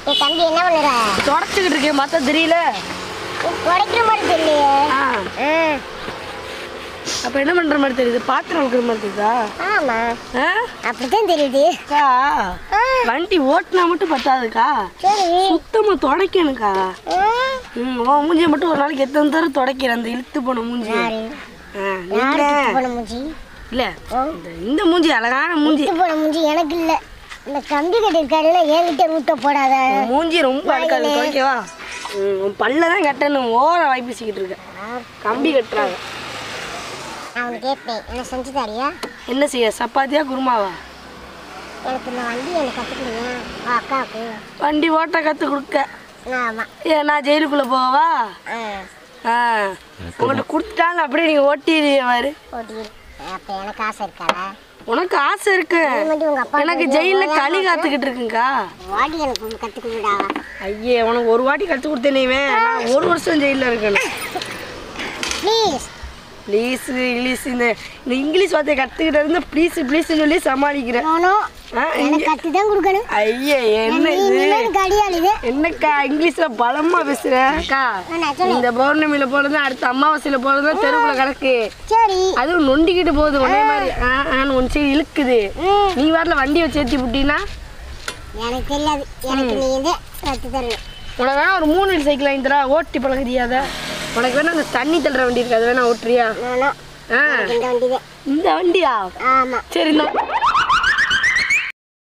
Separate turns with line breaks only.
என் தம்பி என்ன பண்ணுற
தொடச்சிக்கிட்டு இருக்கேன் பார்த்தா தெரியல
குறைக்கிற மாதிரி தெரியலையே
ஆ
ஆ
அப்போ என்ன பண்ணுற மாதிரி தெரியுது பாத்திரம் வைக்கிற மாதிரி தெரியுதா
ஆமா
ஆ
அப்படித்தான் தெரியுது
அக்கா
ஆ
வண்டி ஓட்டினா மட்டும் பத்தாதுக்கா
சரி
சுத்தமாக துடைக்கணுக்கா
ஆ,
ம் உன் மூஞ்சியை மட்டும் ஒரு நாளைக்கு எத்தனை தடவை துடைக்கிறேன் அந்த இழுத்து போன மூஞ்சி
யாரு
ஆ,
யாரு
இல்ல
திட்டு போன மூஞ்சி
இல்ல இந்த இந்த மூஞ்சி அழகான மூஞ்சி
திட்டு போன மூஞ்சி எனக்கு இல்ல இந்த கம்பி கட்டி இருக்காருல என்கிட்ட மூட்டை போடாத
உன் மூஞ்சி ரொம்ப அழுக்காது துவைக்கவா ம், உன் பல்ல தான் கட்டணும் ஓர வாய் பேசிக்கிட்டு இருக்க கம்பி கட்டுறாங்க
அவனு கேட்பேன் என்ன செஞ்சு தரியா
என்ன செய்ய சப்பாத்தியா குருமாவா
எனக்கு இந்த வண்டி எனக்கு கற்றுக்கிடுங்க அக்காவுக்கு
வண்டி ஓட்ட கற்றுக் கொடுக்க
ஆமா
ஏ நான் ஜெயிலுக்குள்ளே போவா
ஆ
ஆ உங்கள்கிட்ட கொடுத்துட்டாங்க அப்படியே நீங்கள் ஓட்டிடுவாரு
ஓட்டி அப்போ எனக்கு ஆசை இருக்காடா
உனக்கு ஆசை இருக்கு
இது மட்டும் உங்க அப்பா
எனக்கு ஜெயிலில் களி காத்துக்கிட்டு இருக்குங்கக்கா
வாடி எனக்கு ஒன்று கற்றுக்கிடுடா
ஐயே உனக்கு ஒரு வாட்டி கற்றுக் கொடுத்தேனேவே நான் ஒரு வருஷம் ஜெயிலில் இருக்கணும்
ப்ளீஸ்
ப்ளீஸ் இங்கிலீஷ் இந்த இந்த இங்கிலீஷ் வார்த்தையை கற்றுக்கிட்டு இருந்து ப்ளீஸ் ப்ளீஸ்னு சொல்லி சமாளிக்கிறேன்
நானோ
ஆ,
எனக்கு கற்று தான் கொடுக்கணும்
ஐயே என்ன
நீ
இது
இனிமேல் கடியாள் இது
என்னக்கா இங்கிலீஷ்ல பலமா பேசுறேன் அக்கா
நான் சொல்லு
இந்த பௌர்ணமியில போறது அடுத்த அமாவாசையில போறது தெருவுல கிடக்கு
சரி
அதுவும் நொண்டிக்கிட்டு போகுது உடனே மாதிரி ஆ ஆன்னு ஒன் சைடு இழுக்குது
ம்
நீ வரல வண்டியை வச்சு ஏற்றி விட்டீங்கன்னா
எனக்கு தெரியாது எனக்கு நீ வந்து கற்று தரணும்
உனக்கு வேணா ஒரு மூணு வீல் சைக்கிள் வாங்கி தரா ஓட்டி பழகுறியாத உனக்கு வேணா அந்த தண்ணி தள்ளுற வண்டி இருக்கு அது வேணா ஓட்டுறியா
நானோ
ஆ
இந்த வண்டி தான்
இந்த வண்டியா
ஆமாம்
சரி இந்த